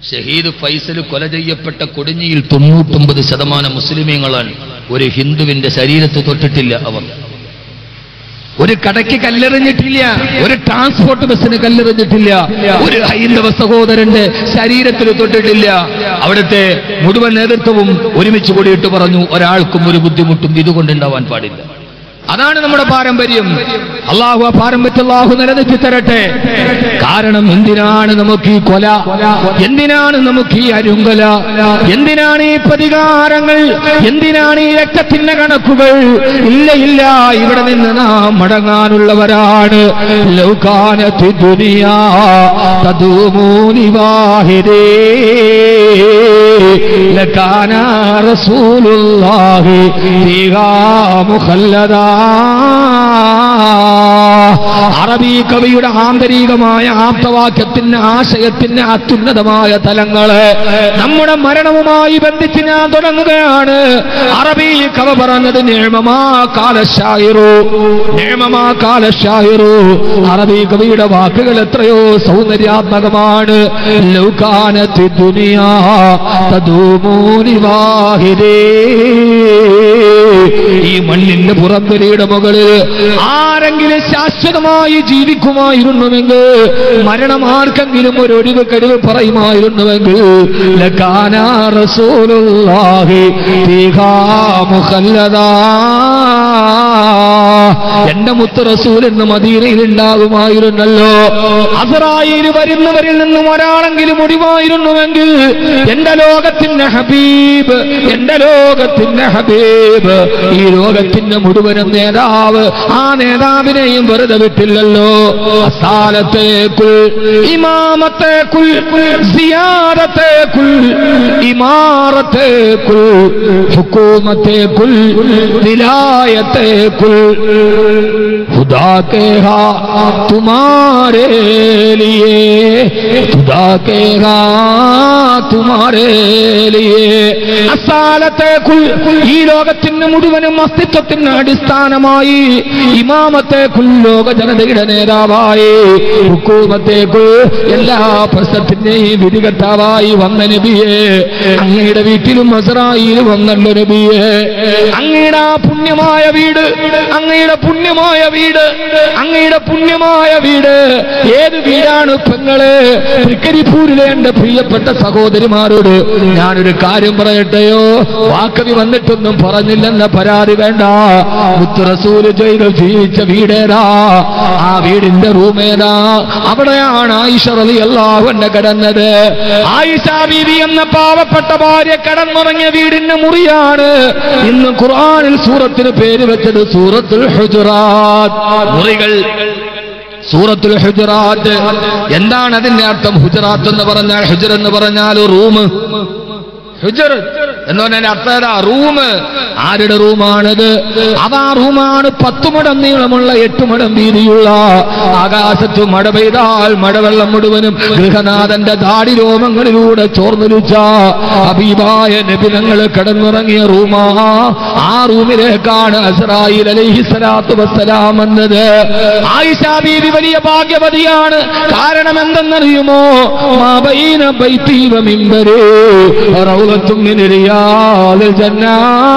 ഷഹീദ് ഫൈസൽ കൊല ചെയ്യപ്പെട്ട കൊടിഞ്ഞിയിൽ തൊണ്ണൂറ്റൊമ്പത് ശതമാനം മുസ്ലിമീങ്ങളാണ് ഒരു ഹിന്ദുവിന്റെ ശരീരത്ത് തൊട്ടിട്ടില്ല അവർ ഒരു കടയ്ക്ക് കല്ലെറിഞ്ഞിട്ടില്ല ഒരു ട്രാൻസ്പോർട്ട് ബസ്സിന് കല്ലെറിഞ്ഞിട്ടില്ല ഒരു ഹൈന്ദവ സഹോദരന്റെ ശരീരത്തിൽ തൊട്ടിട്ടില്ല അവിടുത്തെ മുഴുവൻ നേതൃത്വവും ഒരുമിച്ച് കൂടിയിട്ട് പറഞ്ഞു ഒരാൾക്കും ഒരു ബുദ്ധിമുട്ടും ഇതുകൊണ്ടുണ്ടാവാൻ പാടില്ല അതാണ് നമ്മുടെ പാരമ്പര്യം അള്ളാഹു ആ പാരമ്പര്യം അള്ളാഹു നിലനിർത്തി തരട്ടെ കാരണം എന്തിനാണ് നമുക്ക് ഈ കൊല എന്തിനാണ് നമുക്ക് ഈ അരുങ്കല എന്തിനാണ് ഈ പ്രതികാരങ്ങൾ എന്തിനാണ് ഈ രക്തത്തിന്റെ കണക്കുകൾ ഇല്ല ഇല്ല ഇവിടെ നിന്ന് നാം മടങ്ങാനുള്ളവരാണ് ലൗകാനത്തി ദുനിയാ തദൂമൂനി വാഹിരേ ലകാന റസൂലുള്ളാഹി ഫീഹാ മുഖല്ലദാ അറബി കവിയുടെ ആന്തരികമായ ആപ്തവാക്യത്തിന്റെ ആശയത്തിന്റെ അത്യുന്നതമായ തലങ്ങള് നമ്മുടെ മരണവുമായി ബന്ധിച്ച് ഞാൻ തുടങ്ങുകയാണ് അറബി കവ പറഞ്ഞത് നിയമമാ കാലശായിറു നിയമമാ കാലശായിറു അറബി കവിയുടെ വാക്കുകൾ എത്രയോ സൗന്ദര്യാത്മകമാണ് ലൗകാനത്തി ദുനിയാ തദൂമൂനി വാഹിരേ ഈ മണ്ണിന്റെ പുറംവരയുടെ മുകളിൽ ആരെങ്കിലും ശാശ്വതമായി ജീവിക്കുമായിരുന്നുവെങ്കിൽ മരണം ആർക്കെങ്കിലും ഒരു ഒഴിവ് കഴിവ് പറയുമായിരുന്നുവെങ്കിൽ ലകാന റസൂലുള്ളാഹി ഫീഹാ മുഖല്ലദാ എന്റെ മുത്ത് റസൂൽ എന്ന് മദീനയിൽ ഉണ്ടാകുമായിരുന്നല്ലോ അസറായിൽ വരുന്നവരിൽ നിന്നും ഒരാളെങ്കിലും ഒടിവായിരുന്നുവെങ്കിൽ എന്റെ ലോകത്തിന്റെ ഹബീബ് എന്റെ ലോകത്തിന്റെ ഹബീബ് ഈ ലോകത്തിന്റെ മുഴുവനും നേതാവ് ആ നേതാവിനെയും വെറുതെ വിട്ടില്ലല്ലോ അസാലത്തേക്കുൾ ഇമാമത്തേക്കുൾ സിയാറത്തേക്കുൾ ഇമാറത്തേക്കുൾ ഹുക്കൂമത്തേക്കുൾ വിലായത്തേക്കുൾ खुदा के हा तुम्हारे लिए खुदा के हा तुम्हारे लिए അസാലത്തെ ഈ ലോകത്തിന് മുഴുവനും അസ്തിത്വത്തിന് അടിസ്ഥാനമായി ഇമാമത്തെ ലോക ജനതയുടെ നേതാവായി ഹുക്കൂമത്തേക്കുൾ എല്ലാ പ്രശ്നത്തിന്റെയും വിധികർത്താവായി വന്ന നബിയെ അങ്ങയുടെ വീട്ടിലും മസറായിൽ വന്നല്ലോ നബിയെ അങ്ങയുടെ ആ പുണ്യമായ വീട് അങ്ങയുടെ പുണ്യമായ വീട് അങ്ങയുടെ പുണ്യമായ വീട് ഏത് വീടാണ് പെങ്ങള് തൃക്കരിപ്പൂരിലെ എന്റെ പ്രിയപ്പെട്ട സഹോദരിമാരോട് ഞാനൊരു കാര്യം പറയട്ടെയോ വാക്കവി വന്നിട്ടൊന്നും പറഞ്ഞില്ലെന്ന പരാതി വേണ്ട മുത്തുറസൂല് ചെയ്ത് ജീവിച്ച വീടേതാ ആ വീടിന്റെ റൂമേതാ അവിടെയാണ് ആയിഷ റലി അള്ളാഹുവിന്റെ കിടന്നത് ആയിഷ ബീവി എന്ന പാവപ്പെട്ട ഭാര്യ കടന്നുറങ്ങിയ വീടിന്റെ മുറിയാണ് ഇന്ന് ഖുർആനിൽ സൂറത്തിന് പേര് വെച്ചത് സൂറത്തുൽ ഹുജറാത്ത് മുറികൾ സൂറത്തുൽ ഹുജറാത്ത് എന്താണ് അതിന്റെ അർത്ഥം ഹുജറാത്ത് എന്ന് പറഞ്ഞാൽ ഹുജർ എന്ന് പറഞ്ഞാൽ റൂം ഹുജർ എന്ന് പറഞ്ഞാൽ അർത്ഥം ഏതാ റൂം ആരുടെ റൂമാണിത് അതാ റൂമാണ് പത്തു മടം നീളമുള്ള എട്ട് മടം വീതിയുള്ള ആകാശത്ത് മഴ പെയ്താൽ മഴവെള്ളം മുഴുവനും ഗൃഹനാഥന്റെ ദാടി രോമങ്ങളിലൂടെ ചോർന്നൊലിച്ച അബീബായ നബിനങ്ങൾ കിടന്നുറങ്ങിയ റൂമാ ആ റൂമിലേക്കാണ് അസ്രായിൽ അലൈഹി സ്വലാത്തു വസ്സലാം വന്നത് ആയിഷ ബീവി വലിയ ഭാഗ്യവതിയാണ് കാരണം എന്തെന്നറിയുമോ മാബൈന ബൈത്തി വ മിമ്പരി റൗളത്തും മിൻ റിയാദിൽ ജന്നാ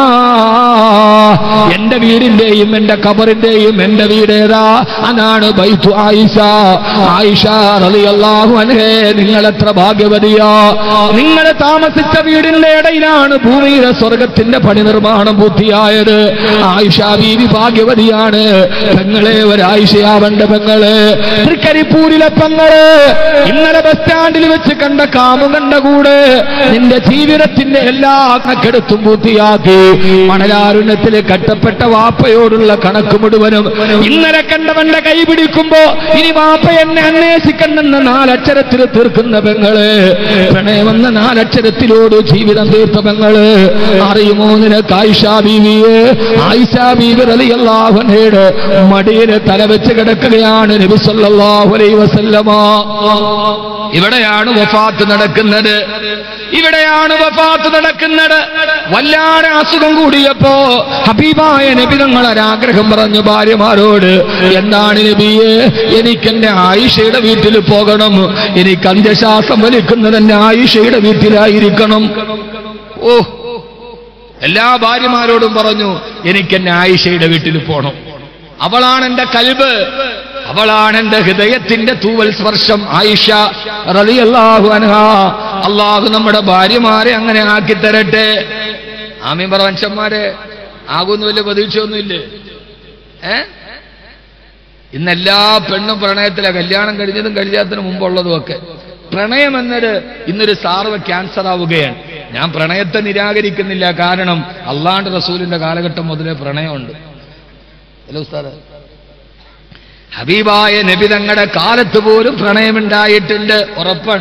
എന്റെ വീടിന്റെയും എന്റെ കബറിന്റെയും എന്റെ വീടേതാ അതാണ് ബൈത്തു ആയിഷ ആയിഷ റളിയല്ലാഹു അൻഹേ നിങ്ങൾ എത്ര ഭാഗ്യവതിയാ നിങ്ങൾ താമസിച്ച വീടിന്റെ ഇടയിലാണ് ഭൂമിയിലെ സ്വർഗത്തിന്റെ പണി നിർമ്മാണം പൂർത്തിയായത് ആയിഷ ബീവി ഭാഗ്യവതിയാണ് പെങ്ങളെ ഒരായിഷയാവണ്ട പെങ്ങള് തൃക്കരിപ്പൂരിലെ പെങ്ങള് ഇന്നലെ ബസ് സ്റ്റാൻഡിൽ വെച്ച് കണ്ട കാമുകണ്ട കൂടെ നിന്റെ ജീവിതത്തിന്റെ എല്ലാ കണക്കെടുത്തും പൂർത്തിയാക്കി മണലാരുണ്യത്തിൽ കട്ടപ്പെട്ട വാപ്പയോടുള്ള കണക്ക് മുഴുവനും ഇന്നലെ കണ്ടവന്റെ കൈ പിടിക്കുമ്പോ ഇനി വാപ്പ എന്നെ അന്വേഷിക്കണ്ടെന്ന നാലക്ഷരത്തിൽ തീർക്കുന്ന പെങ്ങള് പ്രണയമെന്ന നാലക്ഷരത്തിലോട് ജീവിതം തീർത്ത പെങ്ങള് അറിയുമോ നിനക്ക് ആയിഷാ ബീവിയെ ആയിഷാ ബീവി റളിയല്ലാഹുഅൻഹയുടെ മടിയിൽ തല വെച്ച് കിടക്കുകയാണ് നബി സല്ലല്ലാഹു അലൈഹി വസല്ലമ ഇവിടെയാണ് വഫാത്ത് നടക്കുന്നത് ഇവിടെയാണ് വഫാത്ത് നടക്കുന്നത് വല്ലാതെ അസുഖം കൂടിയപ്പോ ഹബീബായ നബി തങ്ങൾ ഒരാഗ്രഹം പറഞ്ഞു ഭാര്യമാരോട് എന്താണ് നബിയെ എനിക്ക് എന്റെ ആയിഷയുടെ വീട്ടിൽ പോകണം എനിക്ക് അന്ത്യശ്വാസം വലിക്കുന്നത് എന്റെ ആയിഷയുടെ വീട്ടിലായിരിക്കണം ഓ എല്ലാ ഭാര്യമാരോടും പറഞ്ഞു എനിക്ക് എന്നെ ആയിഷയുടെ വീട്ടിൽ പോകണം അവളാണ് എന്റെ കൽബ് അവളാണ് എന്റെ ഹൃദയത്തിന്റെ തൂവൽ സ്പർശം ആയിഷ റളിയല്ലാഹു അൻഹാ അള്ളാഹു നമ്മുടെ ഭാര്യമാരെ അങ്ങനെ ആക്കി തരട്ടെ ആമീൻ പറ മനുഷ്യന്മാരെ ആകുന്ന വലിയ പ്രതീക്ഷയൊന്നുമില്ലേ ഏ ഇന്ന് എല്ലാ പെണ്ണും പ്രണയത്തിലെ കല്യാണം കഴിഞ്ഞതും കഴിയാത്തതിന് മുമ്പുള്ളതും ഒക്കെ പ്രണയം എന്നത് ഇന്നൊരു സാർവ ക്യാൻസർ ആവുകയാണ് ഞാൻ പ്രണയത്തെ നിരാകരിക്കുന്നില്ല കാരണം അള്ളാണ്ട് റസൂലിന്റെ കാലഘട്ടം മുതലേ പ്രണയമുണ്ട് ഹലോ ഉസ്താദ് ഹബീബായ നബി തങ്ങളുടെ കാലത്ത് പോലും പ്രണയമുണ്ടായിട്ടുണ്ട് ഉറപ്പാണ്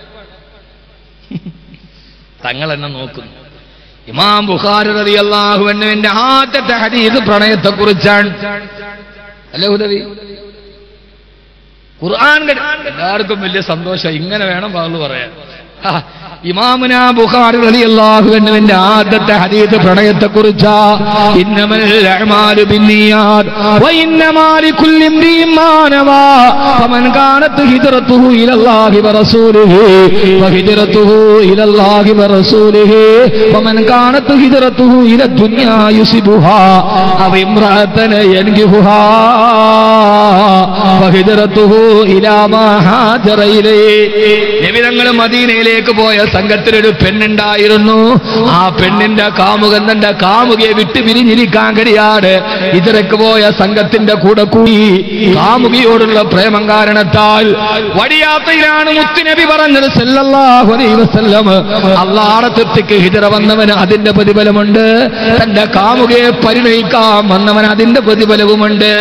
തങ്ങൾ എന്നെ നോക്കുന്നു ഇമാം ബുഖാരി റളിയല്ലാഹു അൻഹുവിന്റെ ആദ്യത്തെ ഹദീസ് പ്രണയത്തെ കുറിച്ചാണ് അല്ലേ ഉദവി ഖുർആൻ കേട്ട് എല്ലാവർക്കും വലിയ സന്തോഷം ഇങ്ങനെ വേണം പകർന്നു പറയാൻ ആ, ഇമാമുന ബുഖാരി റളിയല്ലാഹു അൻഹുവിന്റെ ആദ്യത്തെ ഹദീസ് പ്രണയത്തെ കുറിച്ചാ ഇന്നമൽ അഅ്മാലു ബിന്നിയാത് വ ഇന്നമാ ലികുല്ലി ഇംറിഇൻ മാ നവാ ഫമൻ കാനത് ഹിജ്റതുഹു ഇലല്ലാഹി വറസൂലിഹി ഫഹിജ്റതുഹു ഇലല്ലാഹി വറസൂലിഹി വമൻ കാനത് ഹിജ്റതുഹു ഇല ദുനിയാ യുസിബുഹാ അവ ഇംറഅതൻ യൻകിഹുഹാ ഫഹിജ്റതുഹു ഇലാ മാ ഹാജറ ഇലൈഹി നബിതങ്ങൾ മദീനയിലേക്ക് പോയ സംഘത്തിലൊരു പെണ്ണുണ്ടായിരുന്നു ആ പെണ്ണിന്റെ കാമുകൻ തന്റെ കാമുകയെ വിട്ടു പിരിഞ്ഞിരിക്കാൻ കഴിയാതെ ഇതിരക്ക് പോയ സംഘത്തിന്റെ കൂടെ കൂടി കാമുകിയോടുള്ള പ്രേമം കാരണത്താൽ വടിയാത്തയിലാണ് മുത്തുനബി പറഞ്ഞത് സല്ലല്ലാഹു അലൈഹി വസല്ലം അള്ളാഹുടെ തൃപ്തിക്ക് ഹിജറ വന്നവന് അതിന്റെ പ്രതിഫലമുണ്ട് തന്റെ കാമുകയെ പരിണയിക്കാൻ വന്നവന് അതിന്റെ പ്രതിഫലവുമുണ്ട്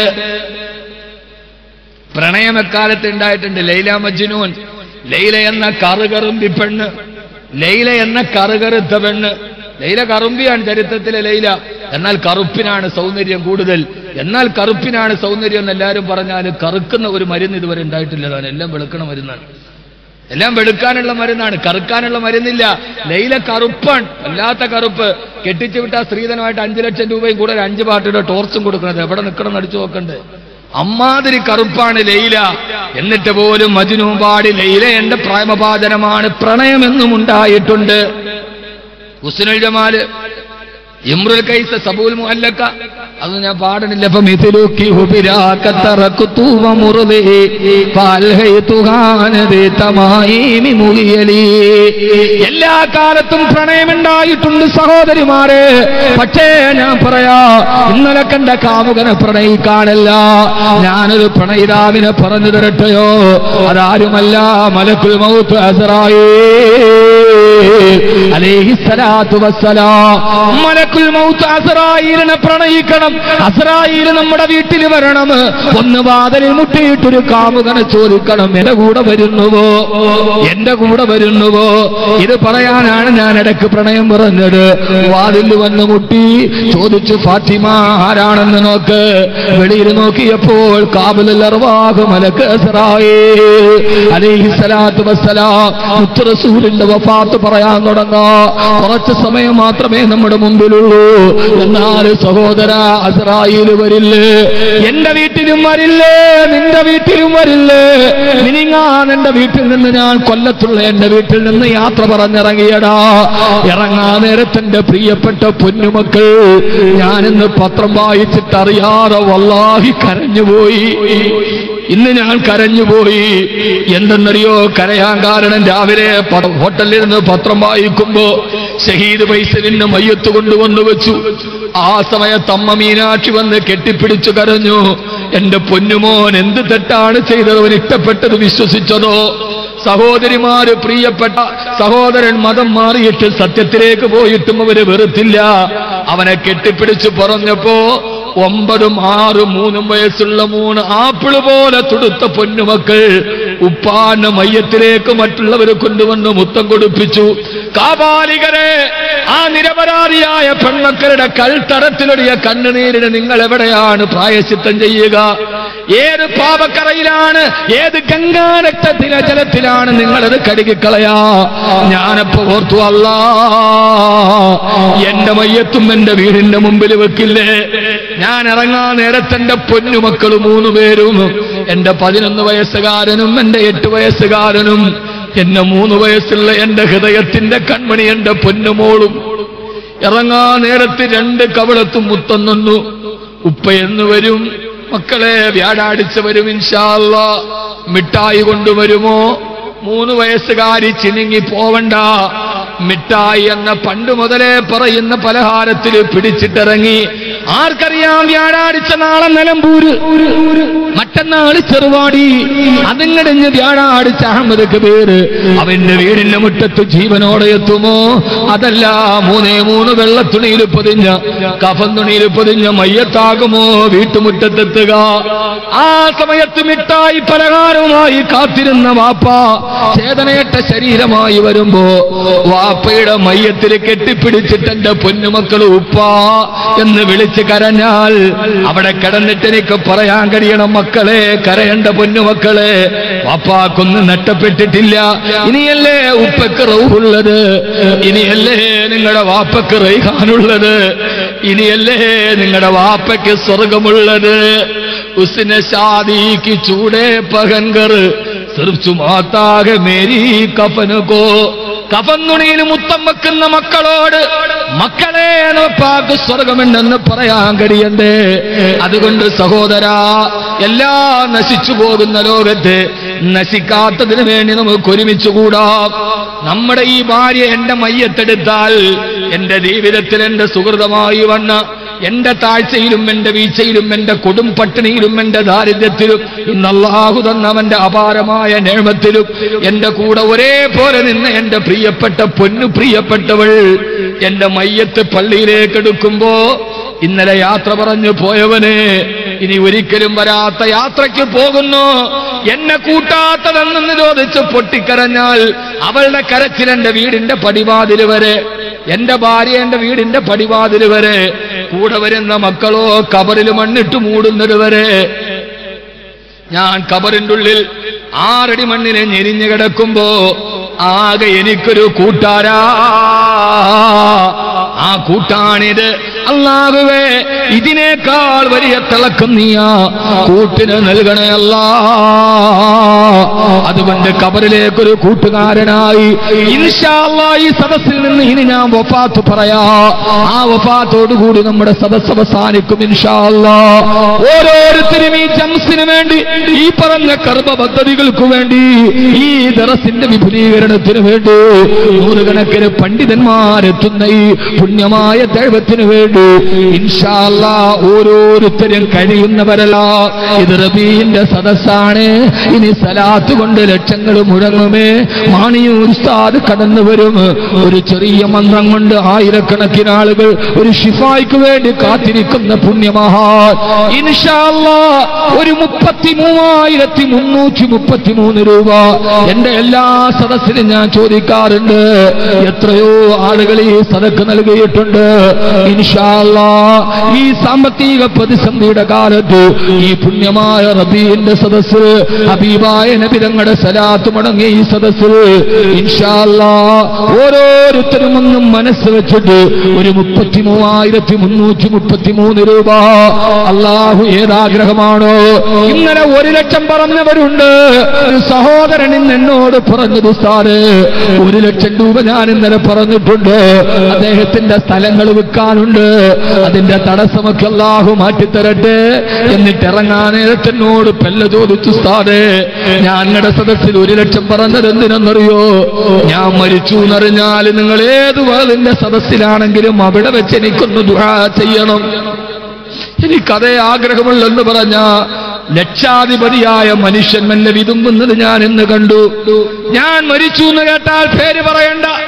പ്രണയം എക്കാലത്ത് ഉണ്ടായിട്ടുണ്ട് ലൈല മജ്നൂൻ ലൈല എന്ന കറുകറുമ്പി പെണ്ണ് ലൈല എന്ന കറുകറുത്ത പെണ്ണ് ലൈല കറുമ്പിയാണ് ചരിത്രത്തിലെ ലൈല എന്നാൽ കറുപ്പിനാണ് സൗന്ദര്യം കൂടുതൽ എന്നാൽ കറുപ്പിനാണ് സൗന്ദര്യം എന്ന് എല്ലാവരും പറഞ്ഞാൽ കറുക്കുന്ന ഒരു മരുന്ന് ഇതുവരെ ഉണ്ടായിട്ടില്ല താൻ എല്ലാം വെളുക്കണ മരുന്നാണ് എല്ലാം വെളുക്കാനുള്ള മരുന്നാണ് കറുക്കാനുള്ള മരുന്നില്ല ലൈല കറുപ്പാണ് അല്ലാത്ത കറുപ്പ് കെട്ടിച്ചു വിട്ട സ്ത്രീധനമായിട്ട് അഞ്ചു ലക്ഷം രൂപയും കൂടെ ഒരു അഞ്ച് പാർട്ടിയുടെ ടോർച്ചും കൊടുക്കുന്നത് എവിടെ നിൽക്കണം എന്ന് അടിച്ചു നോക്കണ്ടേ അമ്മാതിരി കറുപ്പാണ് ലൈല എന്നിട്ട് പോലും മജുനും പാടി ലൈല എന്റെ പ്രേമപാചനമാണ് പ്രണയമെന്നും ഉണ്ടായിട്ടുണ്ട് ഹുസ്നുൽ ജമാല് ഇമ്രുൽ കൈസ സബൂൽ മുഹല്ലക്ക അത് ഞാൻ പാടണില്ല അപ്പൊ മിഥിലുക്കി ഹുബിരാക്കത്തറക്കുത്തൂവ മുറുതേ പാൽഹൈതുഹാനതേ തമായീമി മുളിയലി എല്ലാ കാലത്തും പ്രണയമുണ്ടായിട്ടുണ്ട് സഹോദരിമാരെ പക്ഷേ ഞാൻ പറയാ ഇന്നലെ കണ്ട കാമുകനെ പ്രണയിക്കാനല്ല ഞാനൊരു പ്രണയിതാവിനെ പറഞ്ഞു തരട്ടെയോ അതാരുമല്ല മലക്കുൽ മൗത്ത് അസറായേ അലേഹിസ്സലാത്തു വസ്സലാം മലക്കുൽ മൗത്ത് അസറായിലിനെ പ്രണയിക്കണം അസറായിൽ നമ്മുടെ വീട്ടിൽ വരണം ഒന്ന് വാതിലിൽ മുട്ടിയിട്ടൊരു കാമുകനെ ചോദിക്കണം എന്റെ കൂടെ വരുന്നുവോ എന്റെ കൂടെ വരുന്നുവോ ഇത് പറയാനാണ് ഞാൻ ഇടയ്ക്ക് പ്രണയം പറഞ്ഞത് വാതിൽ വന്ന് മുട്ടി ചോദിച്ചു ഫാത്തിമ ആരാണെന്ന് നോക്ക് വെളിയിൽ നോക്കിയപ്പോൾ കാബുൽ അർവാഹ് മലക്ക് അസറായേ അലേഹിസ്സലാത്തു വസ്സലാം മുത്ത് റസൂലിന്റെ വഫാത്ത് പറയാൻ തുടങ്ങാ കുറച്ച് സമയം മാത്രമേ നമ്മുടെ മുമ്പിലുള്ളൂ എന്നാൽ സഹോദര അസറായിൽ വരില്ലേ എന്റെ വീട്ടിലും വരില്ലേ നിന്റെ വീട്ടിലും വരില്ലേ മിനിങ്ങാൻ എന്റെ വീട്ടിൽ നിന്ന് ഞാൻ കൊല്ലത്തുള്ള എന്റെ വീട്ടിൽ നിന്ന് യാത്ര പറഞ്ഞിറങ്ങിയടാ ഇറങ്ങാ നേരത്തെന്റെ പ്രിയപ്പെട്ട പൊന്നുമക്കൾ ഞാനിന്ന് പത്രം വായിച്ചിട്ട് അറിയാതെ വല്ലാഹി കരഞ്ഞുപോയി ഇന്ന് ഞാൻ കരഞ്ഞുപോയി എന്തെന്നറിയോ കരയാൻ കാരണം രാവിലെ പ- ഹോട്ടലിൽ നിന്ന് പത്രം വായിക്കുമ്പോ ഷഹീദ് പൈസലിന് മയ്യത്ത് കൊണ്ടുവന്നു വെച്ചു ആ സമയത്ത് അമ്മ മീനാക്ഷി വന്ന് കെട്ടിപ്പിടിച്ചു കരഞ്ഞു എന്റെ പൊന്നുമോൻ എന്ത് തെറ്റാണ് ചെയ്തത് അവൻ ഇഷ്ടപ്പെട്ടത് വിശ്വസിച്ചതോ സഹോദരിമാര് പ്രിയപ്പെട്ട സഹോദരൻ മതം മാറിയിട്ട് സത്യത്തിലേക്ക് പോയിട്ടും അവര് വെറുത്തില്ല അവനെ കെട്ടിപ്പിടിച്ചു പറഞ്ഞപ്പോ ഒമ്പതും ആറും മൂന്നും വയസ്സുള്ള മൂന്ന് ആപ്പിള് പോലെ തുടുത്ത പൊന്നുമക്കൾ ഉപ്പാന്റെ മയ്യത്തിലേക്ക് മറ്റുള്ളവർ കൊണ്ടുവന്ന് മുത്തം കൊടുപ്പിച്ചു കാപാലികരെ ആ നിരപരാധിയായ പെൺമക്കളുടെ കൽത്തരത്തിലൊടിയ കണ്ണുനീരിന് നിങ്ങൾ എവിടെയാണ് പ്രായശിത്തം ചെയ്യുക ഏത് പാപക്കറയിലാണ് ഏത് ഗംഗാരക്തത്തിലെ ജലത്തിലാണ് നിങ്ങളത് കഴുകിക്കളയാ ഞാനപ്പോ ഓർത്തു അല്ല എന്റെ മയ്യത്തും എന്റെ വീടിന്റെ മുമ്പിൽ വെക്കില്ലേ ഞാൻ ഇറങ്ങാൻ നേരത്തെ എന്റെ പൊന്നുമക്കൾ മൂന്ന് പേരും എന്റെ പതിനൊന്ന് വയസ്സുകാരനും എന്റെ എട്ട് വയസ്സുകാരനും എന്നെ മൂന്ന് വയസ്സുള്ള എന്റെ ഹൃദയത്തിന്റെ കൺമണി എന്റെ പൊന്നുമോളും ഇറങ്ങാ നേരത്ത് രണ്ട് കവിളത്തും മുത്തം നിന്നു ഉപ്പ എന്ന് വരും മക്കളെ വ്യാഴാഴ്ച വരും ഇൻഷാല്ല മിഠായി കൊണ്ടുവരുമോ മൂന്ന് വയസ്സുകാരി ചിനുങ്ങി പോവണ്ട മിഠായി എന്ന പണ്ട് മുതലേ പറയുന്ന പലഹാരത്തിൽ പിടിച്ചിട്ടിറങ്ങി ആർക്കറിയാം വ്യാഴാഴ്ച നാളെ നിലമ്പൂര് മറ്റന്നാള് ചെറുവാടി അതിങ്ങടിഞ്ഞ് വ്യാഴാഴ്ച അഹമ്മദ് കബീർ അവന്റെ വീടിന്റെ മുറ്റത്ത് ജീവനോടെ എത്തുമോ അതല്ല മൂന്നേ മൂന്ന് വെള്ളത്തുണിയിൽ പൊതിഞ്ഞ കഫൻ തുണിയിൽ പൊതിഞ്ഞ മയ്യത്താകുമോ വീട്ടുമുറ്റത്തെത്തുക ആ സമയത്ത് മിഠായി പലഹാരവുമായി കാത്തിരുന്ന വാപ്പ ചേതനയറ്റ ശരീരമായി വരുമ്പോ വാപ്പയുടെ മയ്യത്തിൽ കെട്ടിപ്പിടിച്ചിട്ട് എന്റെ പൊന്നുമക്കൾ ഉപ്പ എന്ന് വിളിച്ച് കരഞ്ഞാൽ അവിടെ കിടന്നിട്ട് എനിക്ക് പറയാൻ കഴിയണം മക്കളെ കരയേണ്ട പൊന്നുമക്കളെ വാപ്പാക്കൊന്നും നഷ്ടപ്പെട്ടിട്ടില്ല ഇനിയല്ലേ ഉപ്പക്ക് റൗഹുള്ളത് ഇനിയല്ലേ നിങ്ങളുടെ വാപ്പക്ക് റൈഹാനുള്ളത് ഇനിയല്ലേ നിങ്ങളുടെ വാപ്പയ്ക്ക് സ്വർഗമുള്ളത് ഉസിനെ ഷാദിക്ക് ചൂടേ പകൻകർ സിർഫ് ചുമാത്താകെ മേരി കഫനുകോ കഫന്നുണിയിൽ മുത്തം വെക്കുന്ന മക്കളോട് മക്കളെ നോപ്പാക്ക് സ്വർഗമുണ്ടെന്ന് പറയാൻ കഴിയണ്ടേ അതുകൊണ്ട് സഹോദരാ എല്ലാം നശിച്ചു പോകുന്ന ലോകത്ത് നശിക്കാത്തതിന് വേണ്ടി നമുക്ക് ഒരുമിച്ചുകൂടാം നമ്മുടെ ഈ ഭാര്യ എന്റെ മയ്യത്തെടുത്താൽ എന്റെ ജീവിതത്തിൽ എന്റെ സുഹൃതമായി വന്ന എന്റെ താഴ്ചയിലും എന്റെ വീഴ്ചയിലും എന്റെ കൊടും പട്ടിണിയിലും എന്റെ ദാരിദ്ര്യത്തിലും ഇന്ന് അള്ളാഹു തന്നവന്റെ അപാരമായ നേമത്തിലും എന്റെ കൂടെ ഒരേപോലെ നിന്ന് എന്റെ പ്രിയപ്പെട്ട പൊന്നു പ്രിയപ്പെട്ടവൾ എന്റെ മയ്യത്ത് പള്ളിയിലേക്ക് എടുക്കുമ്പോ ഇന്നലെ യാത്ര പറഞ്ഞു പോയവന് ഇനി ഒരിക്കലും വരാത്ത യാത്രയ്ക്ക് പോകുന്നു എന്നെ കൂട്ടാത്തതെന്ന് നിരോധിച്ച് പൊട്ടിക്കരഞ്ഞാൽ അവളുടെ കരച്ചിൽ എന്റെ വീടിന്റെ പടിവാതിൽ വരെ എന്റെ ഭാര്യ എന്റെ വീടിന്റെ പടിവാതിൽ വരെ കൂടെ വരുന്ന മക്കളോ കബറിൽ മണ്ണിട്ട് മൂടുന്നത് വരെ ഞാൻ കബറിന്റെ ഉള്ളിൽ ആറടി മണ്ണിനെ ഞെരിഞ്ഞു കിടക്കുമ്പോ ആകെ എനിക്കൊരു കൂട്ടാരാ ആ കൂട്ടാണിത് അല്ലാഹുവേ ഇതിനേക്കാൾ വലിയ തിളക്കം നീയാ കൂട്ടിന് നൽകണേ അല്ലാ അതുകൊണ്ട് കബറിലേക്കൊരു കൂട്ടുകാരനായി ഇൻഷാ അല്ലാ ഈ സദസ്സിൽ നിന്ന് ഇനി ഞാൻ വഫാത്ത് പറയാ ആ വഫാത്തോടുകൂടി നമ്മുടെ സദസ്സ് അവസാനിക്കും ഇൻഷാ അല്ലാ ഓരോരുത്തരും ഈ ജംസിന് വേണ്ടി ഈ പറഞ്ഞ കർമ്മ പദ്ധതികൾക്ക് വേണ്ടി ഈ ദറസിന്റെ വിപുലീകരണത്തിന് വേണ്ടി നൂറുകണക്കിന് പണ്ഡിതന്മാരെത്തുന്ന ഈ പുണ്യമായ ദൈവത്തിന് വേണ്ടി ഇൻഷാ അല്ലാ ഓരോരുത്തരും കഴിയുന്നവരല്ല ഇത് റബീന്റെ സദസ്സാണ് ഇനി സലാത്ത് കൊണ്ട് ലക്ഷങ്ങൾ മുഴങ്ങുമേ മാണിയൂർ ഉസ്താദ് കടന്നു വരും ഒരു ചെറിയ മന്ത്രം കൊണ്ട് ആയിരക്കണക്കിന് ആളുകൾ ഒരു ഷിഫായ്ക്ക് വേണ്ടി കാത്തിരിക്കുന്ന പുണ്യമഹാൻ ഇൻഷാ അല്ലാ ഒരു മുപ്പത്തി മൂവായിരത്തി മുന്നൂറ്റി മുപ്പത്തി മൂന്ന് രൂപ എന്റെ എല്ലാ സദസ്സിലും ഞാൻ ചോദിക്കാറുണ്ട് എത്രയോ ആളുകൾ ഈ സദക്ക് നൽകിയിട്ടുണ്ട് ഇൻഷാ അല്ലാ ഈ സാമ്പത്തിക പ്രതിസന്ധിയുടെ കാലത്ത് ഈ പുണ്യമായ റബീന്റെ സദസ്സിൽ ഹബീബായ നബിതങ്ങളുടെ സലാത്ത് മുടങ്ങിയ ഈ സദസ്സിൽ ഇൻഷാ അല്ലാ ഓരോരുത്തരും ഒന്നും മനസ്സ് വെച്ചിട്ട് ഒരു മുപ്പത്തി മൂവായിരത്തി മുന്നൂറ്റി മുപ്പത്തി മൂന്ന് രൂപ അള്ളാഹു ഏതാഗ്രഹമാണോ ഇന്നലെ ഒരു ലക്ഷം പറഞ്ഞവരുണ്ട് ഒരു സഹോദരൻ ഇന്ന് എന്നോട് പറഞ്ഞത് സാറ് ഒരു ലക്ഷം രൂപ ഞാൻ ഇന്നലെ പറഞ്ഞിട്ടുണ്ട് അദ്ദേഹത്തിന്റെ സ്ഥലങ്ങൾ വിൽക്കാനുണ്ട് അതിന്റെ തടസ്സമൊക്കെ അള്ളാഹു മാറ്റിത്തരട്ടെ എന്നിട്ട് ഇറങ്ങാൻ നേരത്തെ എന്നോട് പെല്ല ചോദിച്ചു സാറേ ഞങ്ങളുടെ സദസ്സിൽ ഒരു ലക്ഷം പറഞ്ഞത് എന്തിനെന്നറിയോ ഞാൻ മരിച്ചു എന്നറിഞ്ഞാൽ നിങ്ങൾ ഏത് വാതിന്റെ സദസ്സിലാണെങ്കിലും അവിടെ വെച്ച് എനിക്കൊന്ന് ദുആ ചെയ്യണം എനിക്കതേ ആഗ്രഹമുള്ളെന്ന് പറഞ്ഞ ലക്ഷാധിപതിയായ മനുഷ്യൻ മെല്ലെ വിതുമ്പുന്നത് ഞാൻ ഇന്ന് കണ്ടു ഞാൻ മരിച്ചു എന്ന് കേട്ടാൽ പേര് പറയണ്ട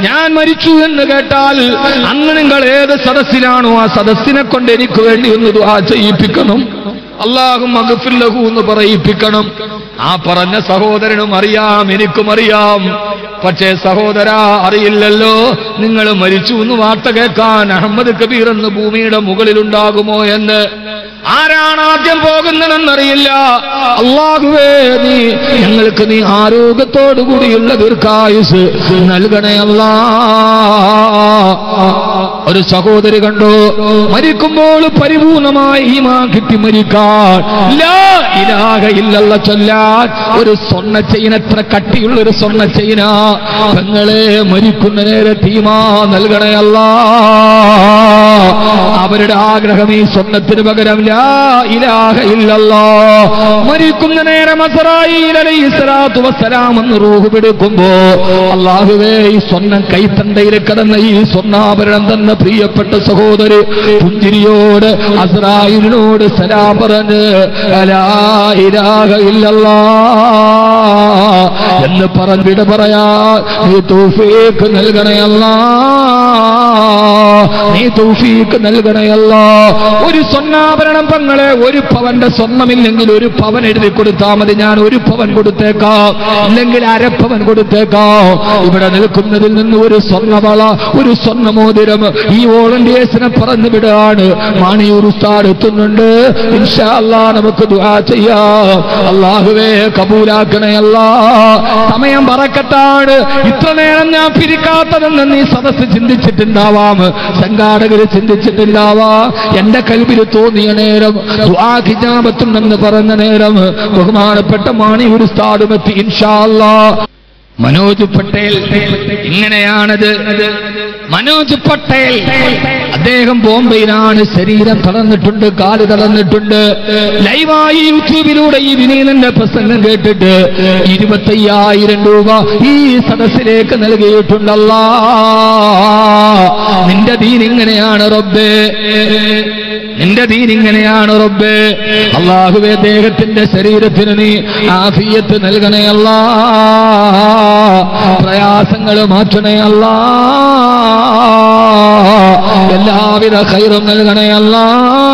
ഞാൻ മരിച്ചു എന്ന് കേട്ടാൽ അന്ന് നിങ്ങൾ ഏത് സദസ്സിലാണോ ആ സദസ്സിനെ കൊണ്ട് എനിക്ക് വേണ്ടി ഒന്ന് ദുആ ചെയ്യിപ്പിക്കണം അള്ളാഹും മകഫില്ലഹു എന്ന് പറയിപ്പിക്കണം ആ പറഞ്ഞ സഹോദരനും അറിയാം എനിക്കും അറിയാം പക്ഷേ സഹോദര അറിയില്ലല്ലോ നിങ്ങൾ മരിച്ചു എന്ന് വാർത്ത കേൾക്കാൻ അഹമ്മദ് കബീർ എന്ന് ഭൂമിയുടെ മുകളിലുണ്ടാകുമോ എന്ന് ആരാണ് ആദ്യം പോകുന്നതെന്നറിയില്ല അള്ളാഹുവേ നീ ഞങ്ങൾക്ക് നീ ആരോഗ്യത്തോടു കൂടിയുള്ള ദീർഘായുസ് നൽകണേ അല്ലാ ഒരു സഹോദരി കണ്ടു മരിക്കുമ്പോൾ പരിപൂർണമായി ഈമാ കിട്ടി മരിക്കാൻ ലാ ഇലാഹ ഇല്ലല്ല ചൊല്ലാൻ ഒരു സ്വർണ്ണ ചെയിൻ എത്ര കട്ടിയുള്ള ഒരു സ്വർണ്ണ ചെയിന പെങ്ങളെ മരിക്കുന്ന നേരത്തെ ഈമാ നൽകണേ അല്ലാ അവരുടെ ആഗ്രഹം ഈ സ്വർണ്ണത്തിന് പകരം ലാ ഇലാഹ ഇല്ലല്ലോ മരിക്കുന്ന നേരം അസറായിൽ അലൈഹി സ്വലാത്തു വസ്സലാം എന്ന് റൂഹ് പിടിക്കുമ്പോ അള്ളാഹുവേ ഈ സ്വർണ്ണം കൈത്തണ്ടയിൽ കിടന്ന ഈ സ്വർണ്ണാഭരണം തന്നെ പ്രിയപ്പെട്ട സഹോദരി പുഞ്ചിരിയോട് അസ്രായിലിനോട് സലാം പറഞ്ഞ് ലാ ഇലാഹ ഇല്ലല്ലാ എന്ന് പറഞ്ഞ് വിട പറയാ നീ തൗഫീഖ് നൽകണയല്ലാ നീ തൗഫീഖ് നൽകണയല്ല ഒരു സ്വർണ്ണാഭരണം പങ്ങളെ ഒരു പവന്റെ സ്വർണ്ണമില്ലെങ്കിൽ ഒരു പവൻ എഴുതി കൊടുത്താൽ മതി ഞാൻ ഒരു പവൻ കൊടുത്തേക്കാം ഇല്ലെങ്കിൽ അരപ്പവൻ കൊടുത്തേക്കാം ഇവിടെ നിൽക്കുന്നതിൽ നിന്ന് ഒരു സ്വർണ്ണവള ഒരു സ്വർണ്ണമോതിരം ഈ വോളണ്ടിയേഴ്സിനെ പറഞ്ഞു വിടുകയാണ് മാണിയൂർ ഉസ്താദ് എത്തുന്നുണ്ട് ഇൻഷാ അല്ലാ നമുക്ക് ദുആ ചെയ്യാം അള്ളാഹുവേ കബൂലാക്കണയല്ല സമയം പറക്കത്താണ് ഇത്ര നേരം ഞാൻ പിരിക്കാത്തതെന്ന് നീ സദസ്സ് ചിന്തിച്ചിട്ടുണ്ടാവാം സംഘാടകര് ചിന്തിച്ചിട്ടുണ്ടാവാം എന്റെ കൽവിൽ തോന്നിയ നേരം ദുആ ഹിജാബത്തുണ്ടെന്ന് പറഞ്ഞ നേരം ബഹുമാനപ്പെട്ട മാണി ഒരു സ്ഥാടുമെത്തി ഇൻഷാല്ലാ മനോജ് പട്ടേൽ ഇങ്ങനെയാണത് മനോജ് പട്ടേൽ അദ്ദേഹം ബോംബെയിലാണ് ശരീരം തളർന്നിട്ടുണ്ട് കാല് തളർന്നിട്ടുണ്ട് ലൈവായി യൂട്യൂബിലൂടെ ഈ വിനീതന്റെ പ്രസംഗം കേട്ടിട്ട് ഇരുപത്തയ്യായിരം രൂപ ഈ സദസ്സിലേക്ക് നൽകിയിട്ടുണ്ടല്ല നിന്റെ ദീൻ ഇങ്ങനെയാണ് റബ്ബേ നിന്റെ ദീൻ ഇങ്ങനെയാണ് റബ്ബേ അള്ളാഹുവെ ദേഹത്തിന്റെ ശരീരത്തിന് നീ ആഫിയത്ത് നൽകണേ അല്ലാ പ്രയാസങ്ങൾ മാറ്റണേ അല്ലാ എല്ലാവിധ ഖൈറും നൽകണേ അല്ലാ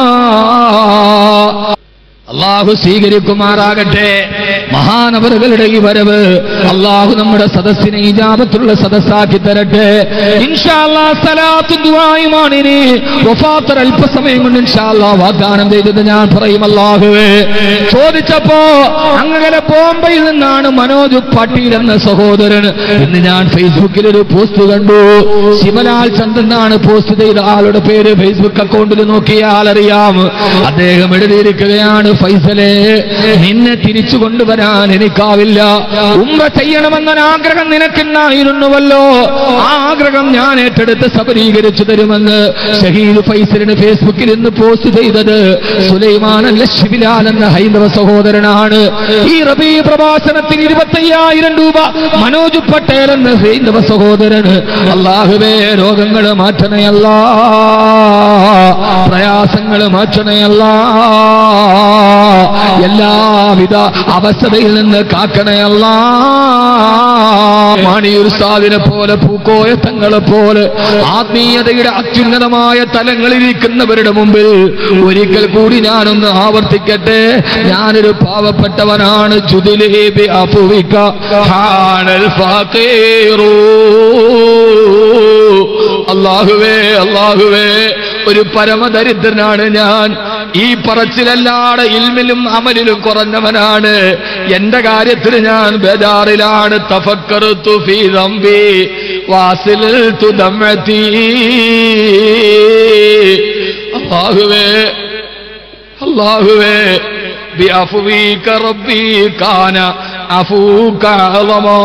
അള്ളാഹു സ്വീകരിക്കുമാറാകട്ടെ മഹാനവറുകളുടെ ഈ വരവ് അള്ളാഹു നമ്മുടെ സദസ്സിനെ ഇജാബത്തുള്ള സദസ്സാക്കി തരട്ടെ ഇൻഷാല്ലാ സലാത്തും ദുആയുമാണ് ഇനി വഫാത്തർ അല്പസമയം കൊണ്ട് ഇൻഷാല്ലാ വാഗ്ദാനം ചെയ്തത് ഞാൻ പറയും അള്ളാഹുവേ ചോദിച്ചപ്പോ അങ്ങനെ ബോംബെയിൽ നിന്നാണ് മനോജ് പാട്ടീൽ എന്ന സഹോദരൻ ഇന്ന് ഞാൻ ഫേസ്ബുക്കിൽ ഒരു പോസ്റ്റ് കണ്ടു ശിവലാൽ ചന്ദ്രനാണ് പോസ്റ്റ് ചെയ്ത ആളുടെ പേര് ഫേസ്ബുക്ക് അക്കൗണ്ടിൽ നോക്കിയാൽ അറിയാം അദ്ദേഹം എഴുതിയിരിക്കുകയാണ് ഫൈസലെ നിന്നെ തിരിച്ചു കൊണ്ടുവരാൻ എനിക്കാവില്ല ഉമ്മ ചെയ്യണമെന്ന ആഗ്രഹം നിനക്കുണ്ടായിരുന്നുവല്ലോ ആ ആഗ്രഹം ഞാൻ ഏറ്റെടുത്ത് സബലീകരിച്ചു തരുമെന്ന് ഷഹീദ് ഫൈസലിന് ഫേസ്ബുക്കിൽ ഇന്ന് പോസ്റ്റ് ചെയ്തത് സുലൈമാൻ അല്ല ശിബിലാൽ എന്ന ഹൈന്ദവ സഹോദരനാണ് ഈ റബീ പ്രഭാഷണത്തിന് ഇരുപത്തയ്യായിരം രൂപ മനോജ് പട്ടേൽ എന്ന ഹൈന്ദവ സഹോദരന് അള്ളാഹുവേ രോഗങ്ങൾ മാറ്റണയല്ല പ്രയാസങ്ങൾ മാറ്റണയല്ല എല്ലാവിധ അവസ്ഥയിൽ നിന്ന് കാക്കണയല്ല മാണിയൂർ സാദിനെ പോലെ പൂക്കോയ തങ്ങളെ പോലെ ആത്മീയതയുടെ അത്യുന്നതമായ തലങ്ങളിലിരിക്കുന്നവരുടെ മുമ്പിൽ ഒരിക്കൽ കൂടി ഞാനൊന്ന് ആവർത്തിക്കട്ടെ ഞാനൊരു പാവപ്പെട്ടവനാണ് ചുതിലേബി അപുവിക്ക ഹാനൽ ഫാഖീറൂ അള്ളാഹുവേ അള്ളാഹുവേ ഒരു പരമദരിദ്രനാണ് ഞാൻ ഈ പറച്ചിലല്ലാതെ ഇൽമിലും അമലിലും കുറഞ്ഞവനാണ് എന്റെ കാര്യത്തിൽ ഞാൻ ബേജാറിലാണ് തഫക്കറുത്തു ഫീ ദംബി വാസിൽ തുദമ്മത്തി അള്ളാഹുവേ അള്ളാഹുവേ بأفويك ربي كان عفوك عظما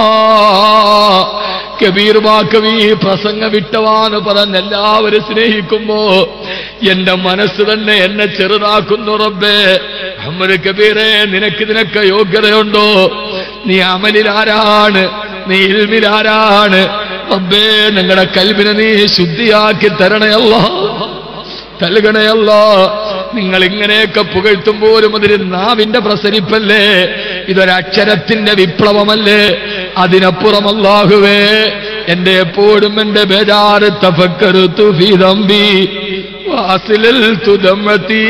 കബീർ ബാക്കവി പ്രസംഗ വിട്ടവാന്ന് പറഞ്ഞ് എല്ലാവരും സ്നേഹിക്കുമ്പോ എന്റെ മനസ്സ് തന്നെ എന്നെ ചെറുതാക്കുന്നു റബ്ബേ അമ്മര് കബീറെ നിനക്ക് ഇതിനൊക്കെ യോഗ്യതയുണ്ടോ നീ അമലിലാരാണ് നീ ഇൽമിലാരാണ് റബ്ബേ നിങ്ങളുടെ കൽവിനെ നീ ശുദ്ധിയാക്കി തരണയല്ലോ നൽകണയല്ല നിങ്ങൾ ഇങ്ങനെയൊക്കെ പുകഴ്ത്തുമ്പോഴും അതൊരു നാവിന്റെ പ്രസരിപ്പല്ലേ ഇതൊരക്ഷരത്തിന്റെ വിപ്ലവമല്ലേ അതിനപ്പുറം അല്ലാഹുവേ എന്റെ എപ്പോഴും എന്റെ ബേജാറ് തഫക്കറുത്തു ഫീ ദംബി വാസിലൽ തുദമ്മത്തി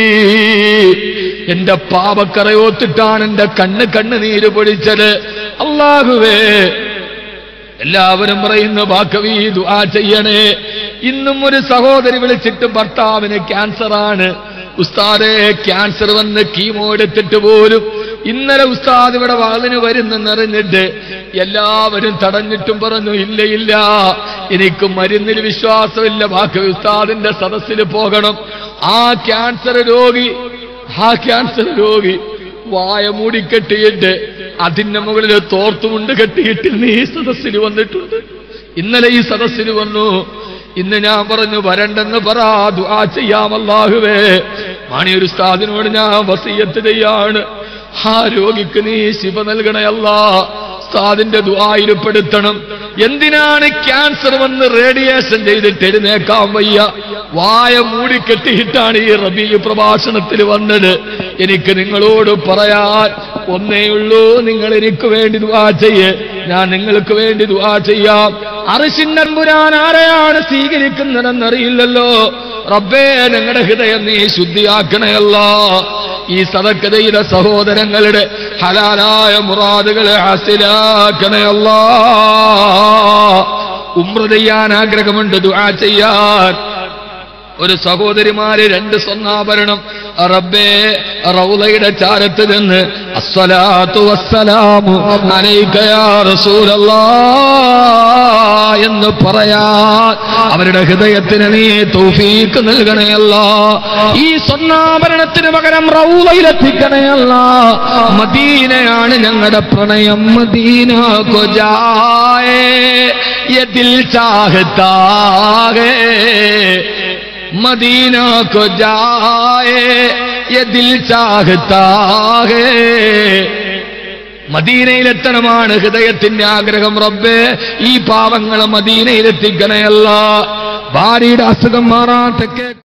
എന്റെ പാപക്കറയോത്തിട്ടാണ് എന്റെ കണ്ണ് കണ്ണുനീര് പൊടിച്ചത് അള്ളാഹുവേ എല്ലാവരും പറയുന്നു ബാക്കവി ദുആ ചെയ്യണേ ഇന്നും ഒരു സഹോദരി വിളിച്ചിട്ട് ഭർത്താവിന് ക്യാൻസറാണ് ഉസ്താദെ ക്യാൻസർ വന്ന് കീമോ എടുത്തിട്ട് പോലും ഇന്നലെ ഉസ്താദ് ഇവിടെ വാളിന് വരുന്നെന്നറിഞ്ഞിട്ട് എല്ലാവരും തടഞ്ഞിട്ടും പറഞ്ഞു ഇല്ല ഇല്ല എനിക്ക് മരുന്നിൽ വിശ്വാസമില്ല ബാക്കി ഉസ്താദിന്റെ സദസ്സിൽ പോകണം ആ ക്യാൻസർ രോഗി ആ ക്യാൻസർ രോഗി വായ മൂടിക്കെട്ടിയിട്ട് അതിന്റെ മുകളിൽ തോർത്തുമുണ്ട് കെട്ടിയിട്ട് ഇന്ന് ഈ സദസ്സിൽ വന്നിട്ടുണ്ട് ഇന്നലെ ഈ സദസ്സിൽ വന്നു ഇന്ന് ഞാൻ പറഞ്ഞു വരണ്ടെന്ന് പറ ദുആ ചെയ്യാമല്ലാഹുവേ മാണിയൊരു ഉസ്താദിനോട് ഞാൻ വസീയത്ത് ചെയ്യാണ് ആ രോഗിക്ക് നീ ശിവ നൽകണയല്ലാ ഉസ്താദിന്റെ ദുആയിൽപ്പെടുത്തണം എന്തിനാണ് ക്യാൻസർ വന്ന് റേഡിയേഷൻ ചെയ്തിട്ട് എഴുന്നേക്കാൻ വയ്യ വായ മൂടിക്കെട്ടിയിട്ടാണ് ഈ റബി പ്രഭാഷണത്തിൽ വന്നത് എനിക്ക് നിങ്ങളോട് പറയാൻ ഒന്നേയുള്ളൂ നിങ്ങൾ എനിക്ക് വേണ്ടി ദുആ ചെയ്യേ ഞാൻ നിങ്ങൾക്ക് വേണ്ടി ദുആ ചെയ്യാം അറിശിന്നമ്പുരാൻ ആരെയാണ് സ്വീകരിക്കുന്നതെന്നറിയില്ലല്ലോ റബ്ബേ ഞങ്ങളുടെ ഹൃദയം നീ ശുദ്ധിയാക്കണയല്ലോ ഈ സദക്കതയുടെ സഹോദരങ്ങളുടെ ഹലാലായ മുറാദുകളെ ഹാസിലാക്കണയല്ലോ ഉമ്ര ചെയ്യാൻ ആഗ്രഹമുണ്ട് ദുആ ചെയ്യാൻ ഒരു സഹോദരിമാര് രണ്ട് സ്വർണ്ണാഭരണം റബ്ബേ റൗലയുടെ ചാരത്ത് നിന്ന് അസ്സലാത്തു വസ്സലാമു അലൈക യാ റസൂലല്ലാഹ് എന്ന് പറയാൻ അവരുടെ ഹൃദയത്തിന് നീ തൗഫീക്ക് നൽകണയല്ല ഈ സ്വർണ്ണാഭരണത്തിന് പകരം റൗലയിലെത്തിക്കണയല്ല മദീനയാണ് ഞങ്ങളുടെ പ്രണയം മദീന കൊജായേ യദിൽ ചാഹത്താകേ मदीना को जाए ये दिल चाहता है മദീനയിലെത്തണമാണ് ഹൃദയത്തിന്റെ ആഗ്രഹം റബ്ബേ ഈ പാവങ്ങളെ മദീനയിലെത്തിക്കണയല്ല ഭാര്യയുടെ അസുഖം മാറാത്തൊക്കെ